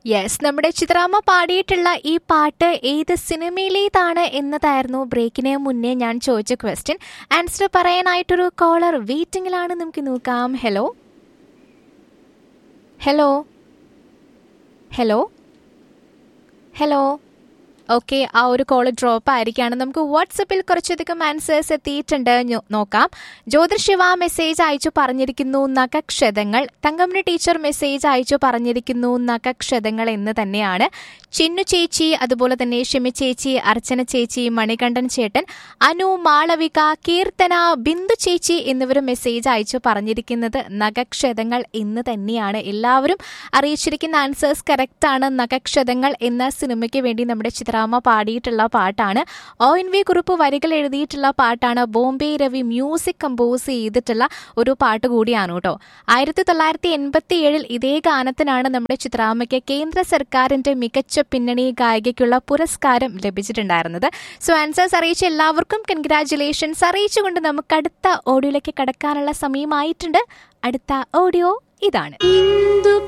yes നമ്മുടെ ചിത്രാമ്മ പാടിയിട്ടുള്ള ഈ പാട്ട് ഏത് സിനിമയിലേതാണ് എന്നതായിരുന്നു ബ്രേക്കിന് മുന്നേ ഞാൻ ചോദിച്ച ക്വസ്റ്റ്യൻ ആൻസർ പറയാനായിട്ടൊരു കോളർ വെയിറ്റിംഗിലാണ് നമുക്ക് നോക്കാം hello hello hello hello okay ആ ഒരു കോൾ ഡ്രോപ്പ് ആയിരിക്കുകയാണ് നമുക്ക് വാട്സപ്പിൽ കുറച്ചധികം ആൻസേഴ്സ് എത്തിയിട്ടുണ്ട് ഞോ- നോക്കാം ജ്യോതിർശിവ മെസ്സേജ് അയച്ചു പറഞ്ഞിരിക്കുന്നു നഖക്ഷതങ്ങൾ തങ്കമ്മ ടീച്ചർ മെസ്സേജ് അയച്ചു പറഞ്ഞിരിക്കുന്നു നഖക്ഷതങ്ങൾ എന്ന് തന്നെയാണ് ചിന്നു ചേച്ചി അതുപോലെ തന്നെ ഷിമി ചേച്ചി അർച്ചന ചേച്ചി മണികണ്ഠൻ ചേട്ടൻ അനു മാളവിക കീർത്തന ബിന്ദു ചേച്ചി എന്നിവർ മെസ്സേജ് അയച്ചു പറഞ്ഞിരിക്കുന്നത് നഖക്ഷതങ്ങൾ എന്ന് തന്നെയാണ് എല്ലാവരും അറിയിച്ചിരിക്കുന്ന ആൻസേഴ്സ് കറക്റ്റ് ആണ് നഖക്ഷതങ്ങൾ എന്ന സിനിമയ്ക്ക് വേണ്ടി നമ്മുടെ ചിത്രാമ്മ പാടിയിട്ടുള്ള പാട്ടാണ് ഒ എൻ വി കുറിപ്പ് വരികൾ എഴുതിയിട്ടുള്ള പാട്ടാണ് ബോംബെ രവി മ്യൂസിക് കമ്പോസ് ചെയ്തിട്ടുള്ള ഒരു പാട്ട് കൂടിയാണ് കേട്ടോ ആയിരത്തി തൊള്ളായിരത്തി എൺപത്തി ഏഴിൽ ഇതേ ഗാനത്തിനാണ് നമ്മുടെ ചിത്രാമ്മയ്ക്ക് കേന്ദ്ര സർക്കാരിന്റെ മികച്ച പിന്നണി ഗായികയ്ക്കുള്ള പുരസ്കാരം ലഭിച്ചിട്ടുണ്ടായിരുന്നത് സോ ആൻസേഴ്സ് അറിയിച്ച എല്ലാവർക്കും കൺഗ്രാറ്റുലേഷൻസ് അറിയിച്ചുകൊണ്ട് നമുക്ക് അടുത്ത ഓഡിയോയിലേക്ക് കടക്കാനുള്ള സമയമായിട്ടുണ്ട് അടുത്ത ഓഡിയോ ഇതാണ്